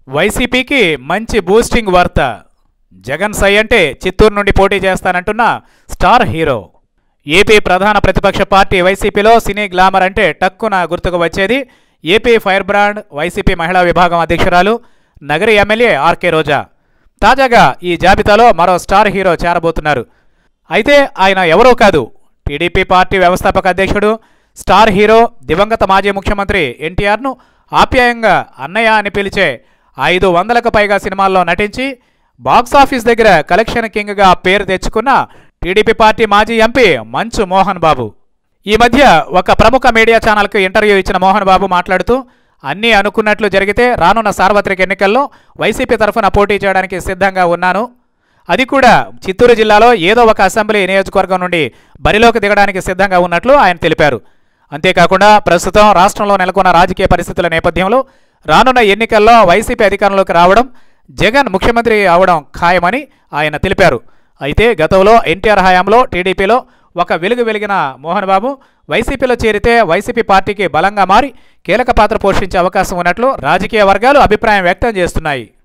వైసీపీకి మంచి బూస్టింగ్ వార్త జగన్ సై అంటే చిత్తూరు నుండి పోటీ చేస్తానంటున్న స్టార్ హీరో ఏపీ ప్రధాన ప్రతిపక్ష పార్టీ వైసీపీలో సినీ గ్లామర్ అంటే టక్కున గుర్తుకు వచ్చేది ఏపీ ఫైర్ బ్రాండ్ వైసీపీ మహిళా విభాగం అధ్యక్షురాలు నగరి ఎమ్మెల్యే ఆర్కే రోజా తాజాగా ఈ జాబితాలో మరో స్టార్ హీరో చేరబోతున్నారు అయితే ఆయన ఎవరో కాదు టీడీపీ పార్టీ వ్యవస్థాపక అధ్యక్షుడు స్టార్ హీరో దివంగత మాజీ ముఖ్యమంత్రి ఎన్టీఆర్ను ఆప్యాయంగా అన్నయ్య అని పిలిచే ఐదు వందలకు పైగా సినిమాల్లో నటించి బాక్సాఫీస్ దగ్గర కలెక్షన్ కింగ్గా పేరు తెచ్చుకున్న టీడీపీ పార్టీ మాజీ ఎంపీ మంచు మోహన్ బాబు ఈ మధ్య ఒక ప్రముఖ మీడియా ఛానల్కు ఇంటర్వ్యూ ఇచ్చిన మోహన్ బాబు మాట్లాడుతూ అన్నీ అనుకున్నట్లు జరిగితే రానున్న సార్వత్రిక ఎన్నికల్లో వైసీపీ తరఫున పోటీ చేయడానికి సిద్ధంగా ఉన్నాను అది కూడా చిత్తూరు జిల్లాలో ఏదో ఒక అసెంబ్లీ నియోజకవర్గం నుండి బరిలోకి దిగడానికి సిద్ధంగా ఉన్నట్లు ఆయన తెలిపారు అంతేకాకుండా ప్రస్తుతం రాష్ట్రంలో నెలకొన్న రాజకీయ పరిస్థితుల నేపథ్యంలో రానున్న ఎన్నికల్లో వైసీపీ అధికారంలోకి రావడం జగన్ ముఖ్యమంత్రి అవడం ఖాయమని ఆయన తెలిపారు అయితే గతంలో ఎన్టీఆర్ హయాంలో టీడీపీలో ఒక వెలుగు వెలిగిన మోహన్ బాబు వైసీపీలో చేరితే వైసీపీ పార్టీకి బలంగా మారి కీలక పాత్ర పోషించే అవకాశం ఉన్నట్లు రాజకీయ వర్గాలు అభిప్రాయం వ్యక్తం చేస్తున్నాయి